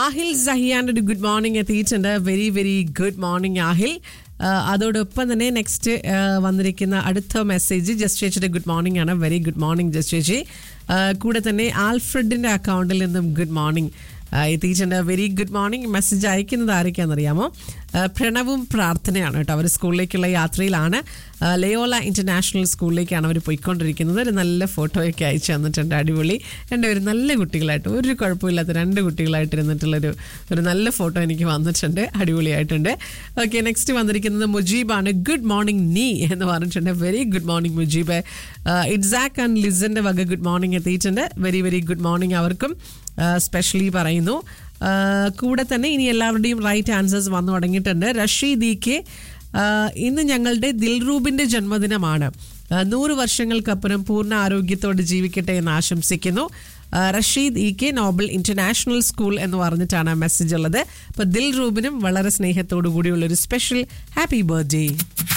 ആഹിൽ സഹിയാൻ്റെ ഒരു good morning എത്തിയിട്ടുണ്ട് very very good morning Ahil ആ, അതോടൊപ്പം തന്നെ നെക്സ്റ്റ് വന്നിരിക്കുന്ന അടുത്ത മെസ്സേജ് ജസ്റ്റ് ചേച്ചിയുടെ ഗുഡ് മോർണിംഗ് ആണ് വെരി ഗുഡ് മോർണിംഗ് ജസ്റ്റ് ചേച്ചി ആ, കൂടെ തന്നെ ആൽഫ്രഡിന്റെ അക്കൗണ്ടിൽ നിന്നും ഗുഡ് മോർണിംഗ് എത്തിയിട്ടുണ്ട് വെരി ഗുഡ് മോർണിംഗ് മെസ്സേജ് അയക്കുന്നത് ആരൊക്കെയാണെന്നറിയാമോ ആ, പ്രണവും പ്രാർത്ഥനയാണ് കേട്ടോ അവർ സ്കൂളിലേക്കുള്ള യാത്രയിലാണ് ആ, ലയോല ഇന്റർനാഷണൽ സ്കൂളിലേക്കാണ് അവർ പോയിക്കൊണ്ടിരിക്കുന്നത് ഒരു നല്ല ഫോട്ടോയൊക്കെ അയച്ചു തന്നിട്ടുണ്ട് അടിപൊളി രണ്ടുപേരും നല്ല കുട്ടികളായിട്ട് ഒരു കുഴപ്പമില്ലാത്ത രണ്ട് കുട്ടികളായിട്ട് ഇരുന്നിട്ടുള്ളൊരു ഒരു നല്ല ഫോട്ടോ എനിക്ക് വന്നിട്ടുണ്ട് അടിപൊളിയായിട്ടുണ്ട് ഓക്കെ നെക്സ്റ്റ് വന്നിരിക്കുന്നത് മുജീബാണ് ഗുഡ് മോർണിംഗ് നീ എന്ന് പറഞ്ഞിട്ടുണ്ട് very good morning Mujeeb Isaac and ലിസന്റെ വക ഗുഡ് മോർണിംഗ് എത്തിയിട്ടുണ്ട് വെരി വെരി ഗുഡ് മോർണിംഗ് അവർക്കും സ്പെഷ്യലി പറയുന്നു ആ, കൂടെ തന്നെ ഇനി എല്ലാവരുടെയും റൈറ്റ് ആൻസേഴ്സ് വന്നു തുടങ്ങിയിട്ടുണ്ട് റഷീദ് ഇ കെ ആ, ഇന്ന് ഞങ്ങളുടെ ദിൽറൂബിന്റെ ജന്മദിനമാണ് ആ, നൂറ് വർഷങ്ങൾക്കപ്പുറം പൂർണ്ണ ആരോഗ്യത്തോടെ ജീവിക്കട്ടെ എന്ന് ആശംസിക്കുന്നു ആ, Rasheed E K Nobel international school എന്ന് പറഞ്ഞിട്ടാണ് മെസ്സേജ് ഉള്ളത് അപ്പോൾ ദിൽ റൂബിനും വളരെ സ്നേഹത്തോടു കൂടിയുള്ള ഒരു സ്പെഷ്യൽ ഹാപ്പി ബർത്ത്ഡേ